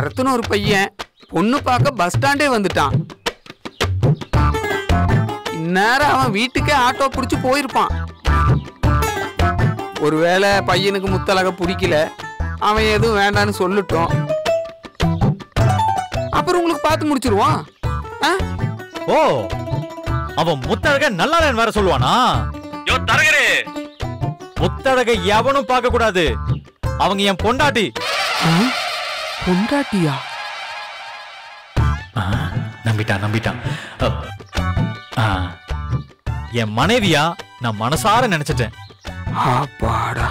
பரத்துன்னு ஒரு பையன் பொண்ணு பார்க்க பஸ் ஸ்டாண்டே வந்துட்டான் இந்நேரம் அவன் வீட்டுக்கே ஆட்டோ பிடிச்சு போயிருப்பான் ஒருவேளை பையனுக்கு முத்தலக பிடிக்கல அவன் எதுவும் வேண்டான்னு சொல்லட்டும் அப்புறம் உங்களுக்கு பார்த்து முடிச்சிருவான் ஆ? ஓ அவன் முத்தழக நல்லா வேற சொல்லுவானா யோ தரகரே முத்தழக எவனும் பார்க்க கூடாது அவங்க என் பொண்டாட்டி ஆ? பொண்டாட்டியா ஆ, நம்பிட்டான் நம்பிட்டான் அ, ஆ, என் மனைவியா நான் மனசார நினைச்சிட்டேன் அப்பாடா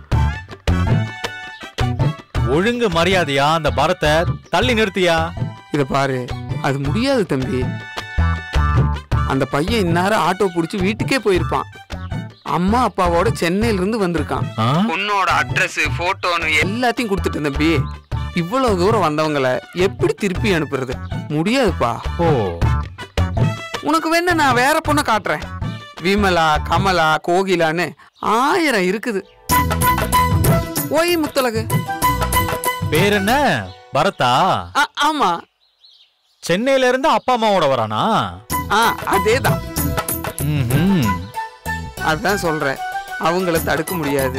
ஒழுங்கு மரியாதையா அந்த பரத்தை தள்ளி நிறுத்தியா இத பாரு அது முடியாது தம்பி அந்த பையன் இந்நேரம் ஆட்டோ பிடிச்சி வீட்டுக்கே போயிருப்பான் அம்மா அப்பாவோட சென்னையில இருந்து வந்திருக்கான் ஆ? பொண்ணோட அட்ரஸ் போட்டோன்னு எல்லாத்தையும் கொடுத்துட்டு தம்பி இவ்வளவு தூரம் வந்தவங்கள எப்படி திருப்பி அனுப்புறது முடியாதுப்பா ஓ உனக்கு வேணா நான் வேற பொண்ணை காட்டுறேன் விமலா கமலா கோகிலான்னு ஆயிரம் இருக்குது ஓய் முத்தலகு பேர் என்ன பரத்தா ஆ, ஆமா சென்னையில இருந்து அப்பா அம்மாவோட வரானா ஆ அதேதான் ம்ஹும். அதான் சொல்றேன் அவங்கள தடுக்க முடியாது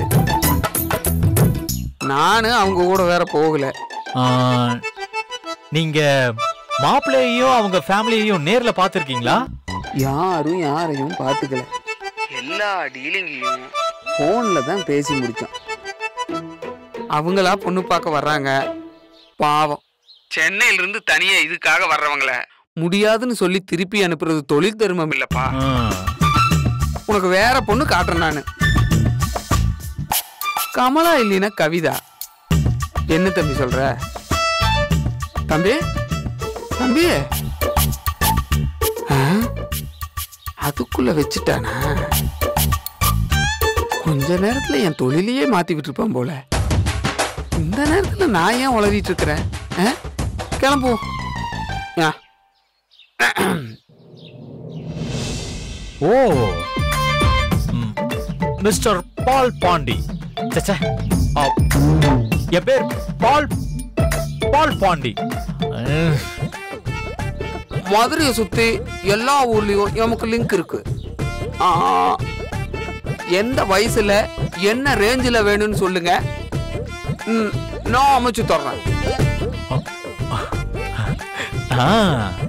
நானு அவங்க கூட வேற போகல ஆ, நீங்க மாப்பிள்ளையையும் அவங்க ஃபேமிலியையும் நேர்ல பாத்திருக்கீங்களா யாரும் யாரையும் பார்த்துக்கல எல்லா டீலிங்கையும் ஃபோன்ல தான் பேசி முடிச்சோம் அவங்களா பொண்ணு பார்க்க வர்றாங்க பாவம் சென்னையில இருந்து தனியா இதுக்காக வர்றவங்கள முடியாதுன்னு சொல்லி திருப்பி அனுப்புறது தொழில் தர்மம் இல்லப்பா ஆ. உனக்கு வேற பொண்ணு காட்டுறேன் நானு கமலா இல்லைன்னா கவிதா என்ன தம்பி சொல்ற தம்பி தம்பி ஆ? அதுக்குள்ள வச்சுட்டானா கொஞ்ச நேரத்துல என் தொழிலையே மாத்தி விட்டுருப்பான் போல இந்த நேரத்துல நான் ஏன் உளறிட்டு இருக்கிறேன் ஆ? கிளம்புவோம் ஆ. ஓ ம். மிஸ்டர் பால் பாண்டி ச்சே, ச்சே. ஆ, என் பேர் பால் பால் பாண்டி அஹ், மதுரையை சுத்தி எல்லா ஊர்லயும் நமக்கு லிங்க் இருக்கு ஆ, எந்த வயசுல என்ன ரேஞ்சில் வேணும்னு சொல்லுங்க ம், நான் அமைச்சு தர்றேன் ஆ